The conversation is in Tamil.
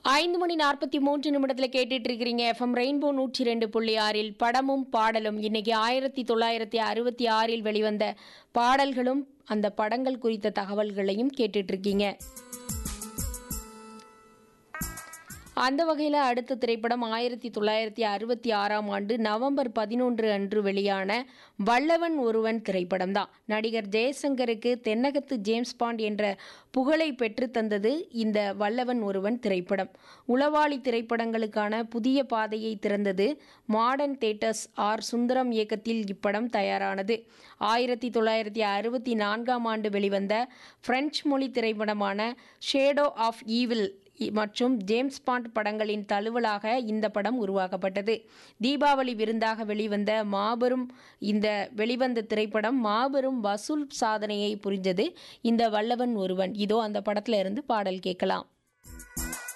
ஐந்து மணி நாற்பத்தி மூன்று நிமிடத்தில் கேட்டுட்டு இருக்கிறீங்க எஃப்எம் ரெயின்போ நூற்றி ரெண்டு புள்ளி ஆறில் படமும் பாடலும் இன்னைக்கு ஆயிரத்தி தொள்ளாயிரத்தி அறுபத்தி ஆறில் வெளிவந்த பாடல்களும் அந்த படங்கள் குறித்த தகவல்களையும் கேட்டுட்டு இருக்கீங்க அந்த வகையில் அடுத்த திரைப்படம் ஆயிரத்தி தொள்ளாயிரத்தி அறுபத்தி ஆறாம் ஆண்டு நவம்பர் பதினொன்று அன்று வெளியான வல்லவன் ஒருவன் திரைப்படம் தான் நடிகர் ஜெயசங்கருக்கு தென்னகத்து ஜேம்ஸ் பாண்ட் என்ற புகழை பெற்று தந்தது இந்த வல்லவன் ஒருவன் திரைப்படம் உளவாளி திரைப்படங்களுக்கான புதிய பாதையை திறந்தது மாடர்ன் தேட்டர்ஸ் ஆர் சுந்தரம் இயக்கத்தில் இப்படம் தயாரானது ஆயிரத்தி தொள்ளாயிரத்தி அறுபத்தி நான்காம் ஆண்டு வெளிவந்த பிரெஞ்சு மொழி திரைப்படமான ஷேடோ ஆஃப் ஈவில் மற்றும் ஜேம்ஸ் பாண்ட் படங்களின் தழுவலாக இந்த படம் உருவாக்கப்பட்டது தீபாவளி விருந்தாக வெளிவந்த மாபெரும் இந்த வெளிவந்த திரைப்படம் மாபெரும் வசூல் சாதனையை புரிஞ்சது இந்த வல்லவன் ஒருவன் இதோ அந்த படத்துல இருந்து பாடல் கேட்கலாம்